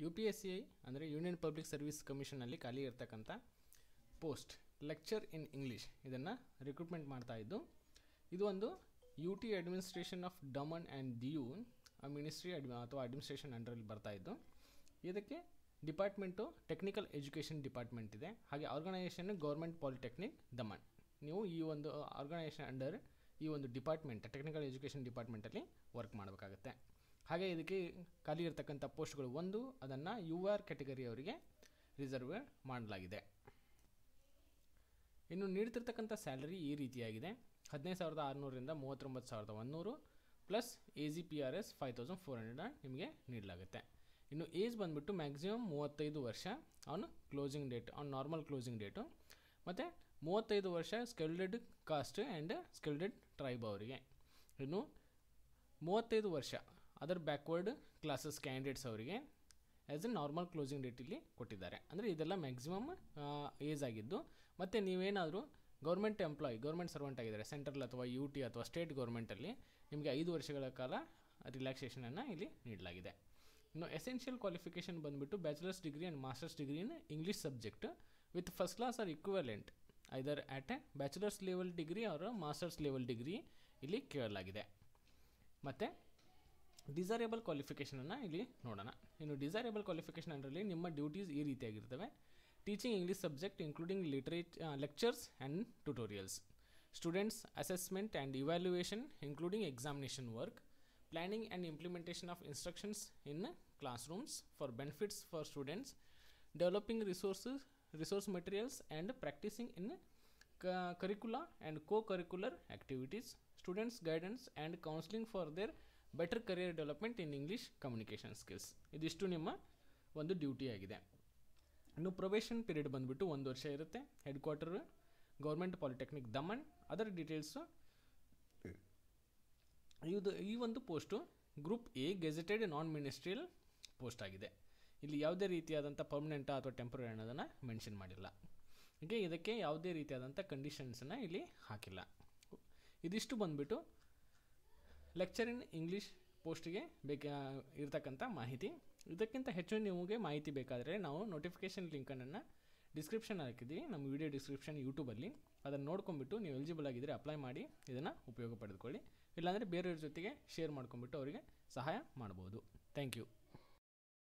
you P S C I ಅಂದರೆ Union Public Service ಕಮಿಷನಲ್ಲಿ ಖಾಲಿ ಇರ್ತಕ್ಕಂಥ ಪೋಸ್ಟ್ ಲೆಕ್ಚರ್ ಇನ್ ಇಂಗ್ಲೀಷ್ ಇದನ್ನು ರಿಕ್ರೂಟ್ಮೆಂಟ್ ಮಾಡ್ತಾ ಇದ್ದು ಇದು ಒಂದು U T administration of Daman and Diu ministry ಅಡ್ಮಿ ಅಥವಾ ಅಡ್ಮಿನಿಸ್ಟ್ರೇಷನ್ ಅಂಡರಲ್ಲಿ ಬರ್ತಾ ಇದ್ದು ಇದಕ್ಕೆ ಡಿಪಾರ್ಟ್ಮೆಂಟು ಟೆಕ್ನಿಕಲ್ ಎಜುಕೇಷನ್ ಡಿಪಾರ್ಟ್ಮೆಂಟ್ ಇದೆ ಹಾಗೆ ಆರ್ಗನೈಸೇಷನ್ ಗೌರ್ಮೆಂಟ್ ಪಾಲಿಟೆಕ್ನಿಕ್ ದಮನ್ ನೀವು ಈ ಒಂದು ಆರ್ಗನೈಸೇಷನ್ ಅಂಡರ್ ಈ ಒಂದು ಡಿಪಾರ್ಟ್ಮೆಂಟ್ ಟೆಕ್ನಿಕಲ್ ಎಜುಕೇಷನ್ ಡಿಪಾರ್ಟ್ಮೆಂಟಲ್ಲಿ ವರ್ಕ್ ಮಾಡಬೇಕಾಗತ್ತೆ ಹಾಗೆ ಇದಕ್ಕೆ ಖಾಲಿ ಇರತಕ್ಕಂಥ ಪೋಸ್ಟ್ಗಳು ಒಂದು ಅದನ್ನು ಯು ಆರ್ ಕ್ಯಾಟಗರಿಯವರಿಗೆ ರಿಸರ್ವ್ ಮಾಡಲಾಗಿದೆ ಇನ್ನು ನೀಡ್ತಿರ್ತಕ್ಕಂಥ ಸ್ಯಾಲರಿ ಈ ರೀತಿಯಾಗಿದೆ ಹದಿನೈದು ಸಾವಿರದ ಆರುನೂರರಿಂದ ಮೂವತ್ತೊಂಬತ್ತು ಸಾವಿರದ ಒಂದುನೂರು plus A G P R S five thousand four hundred ನಿಮಗೆ ನೀಡಲಾಗುತ್ತೆ ಇನ್ನು ಏಜ್ ಬಂದುಬಿಟ್ಟು ಮ್ಯಾಕ್ಸಿಮಮ್ ಮೂವತ್ತೈದು ವರ್ಷ ಅವನು ಕ್ಲೋಸಿಂಗ್ ಡೇಟ್ ಅವ್ನ ನಾರ್ಮಲ್ ಕ್ಲೋಸಿಂಗ್ ಡೇಟು ಮತ್ತು ಮೂವತ್ತೈದು ವರ್ಷ scheduled caste and scheduled tribe ಅವರಿಗೆ ಇನ್ನು ಮೂವತ್ತೈದು ವರ್ಷ ಅದರ್ ಬ್ಯಾಕ್ವರ್ಡ್ ಕ್ಲಾಸಸ್ ಕ್ಯಾಂಡಿಡೇಟ್ಸ್ ಅವರಿಗೆ as a normal closing date ಇಲ್ಲಿ ಕೊಟ್ಟಿದ್ದಾರೆ ಅಂದರೆ ಇದೆಲ್ಲ ಮ್ಯಾಕ್ಸಿಮಮ್ ಏಜ್ ಆಗಿದ್ದು ಮತ್ತು ನೀವೇನಾದರೂ ಗೌರ್ಮೆಂಟ್ ಎಂಪ್ಲಾಯ್ ಗೌರ್ಮೆಂಟ್ ಸರ್ವೆಂಟ್ ಆಗಿದ್ದಾರೆ ಸೆಂಟ್ರಲ್ ಅಥವಾ ಯು ಟಿ ಅಥವಾ ಸ್ಟೇಟ್ ಗೌರ್ಮೆಂಟಲ್ಲಿ ನಿಮಗೆ ಐದು ವರ್ಷಗಳ ಕಾಲ ರಿಲ್ಯಾಕ್ಸೇಷನನ್ನು ಇಲ್ಲಿ ನೀಡಲಾಗಿದೆ ಇನ್ನು ಎಸೆನ್ಷಿಯಲ್ ಕ್ವಾಲಿಫಿಕೇಷನ್ ಬಂದುಬಿಟ್ಟು bachelor's degree and master's degree in English subject with first class or equivalent either at a bachelor's level degree ಅವರ ಮಾಸ್ಟರ್ಸ್ ಲೆವೆಲ್ ಡಿಗ್ರಿ ಇಲ್ಲಿ ಕೇಳಲಾಗಿದೆ ಮತ್ತು ಡಿಸೈರೇಬಲ್ ಕ್ವಾಲಿಫಿಕೇಷನನ್ನು ಇಲ್ಲಿ ನೋಡೋಣ ಇನ್ನು ಡಿಸೈರೇಬಲ್ ಕ್ವಾಲಿಫಿಕೇಷನ್ ಅಂಡರಲ್ಲಿ ನಿಮ್ಮ ಡ್ಯೂಟೀಸ್ ಈ ರೀತಿಯಾಗಿರ್ತವೆ teaching English subject including literature lectures and tutorials students assessment and evaluation including examination work planning and implementation of instructions in classrooms for benefits for students developing resources resource materials and practicing in cu- curricula and co-curricular activities students guidance and counseling for their better career development in english communication skills ಇದಿಷ್ಟು ನಿಮ್ಮ ಒಂದು duty ಆಗಿದೆ ಇನ್ನು probation period ಬಂದುಬಿಟ್ಟು ಒಂದು ವರ್ಷ ಇರುತ್ತೆ head quarter government polytechnic Daman other details ಇದು ಈ ಒಂದು post group A gazetted non ministerial post ಆಗಿದೆ ಇಲ್ಲಿ ಯಾವುದೇ ರೀತಿಯಾದಂಥ ಪರ್ಮನೆಂಟಾ ಅಥವಾ ಟೆಂಪ್ರರಿ ಅನ್ನೋದನ್ನು ಮೆನ್ಷನ್ ಮಾಡಿಲ್ಲ ಹೀಗೆ ಇದಕ್ಕೆ ಯಾವುದೇ ರೀತಿಯಾದಂಥ ಕಂಡೀಷನ್ಸನ್ನು ಇಲ್ಲಿ ಹಾಕಿಲ್ಲ ಇದಿಷ್ಟು ಬಂದುಬಿಟ್ಟು ಲೆಕ್ಚರ್ ಇನ್ ಇಂಗ್ಲೀಷ್ ಪೋಸ್ಟಿಗೆ ಬೇಕಾ ಇರತಕ್ಕಂಥ ಮಾಹಿತಿ ಇದಕ್ಕಿಂತ ಹೆಚ್ಚು ನಿಮಗೆ ಮಾಹಿತಿ ಬೇಕಾದರೆ ನಾವು ನೋಟಿಫಿಕೇಷನ್ ಲಿಂಕನ್ನು ಡಿಸ್ಕ್ರಿಪ್ಷನ್ ಹಾಕಿದ್ದೀವಿ ನಮ್ಮ ವಿಡಿಯೋ ಡಿಸ್ಕ್ರಿಪ್ಷನ್ ಯೂಟ್ಯೂಬಲ್ಲಿ ಅದನ್ನು ನೋಡ್ಕೊಂಬಿಟ್ಟು ನೀವು ಎಲಿಜಿಬಲ್ ಆಗಿದ್ದರೆ ಅಪ್ಲೈ ಮಾಡಿ ಇದನ್ನು ಉಪಯೋಗ ಪಡೆದುಕೊಳ್ಳಿ ಇಲ್ಲಾಂದರೆ ಬೇರೆಯವ್ರ ಜೊತೆಗೆ ಶೇರ್ ಮಾಡ್ಕೊಂಬಿಟ್ಟು ಅವರಿಗೆ ಸಹಾಯ ಮಾಡ್ಬೋದು ಥ್ಯಾಂಕ್ ಯು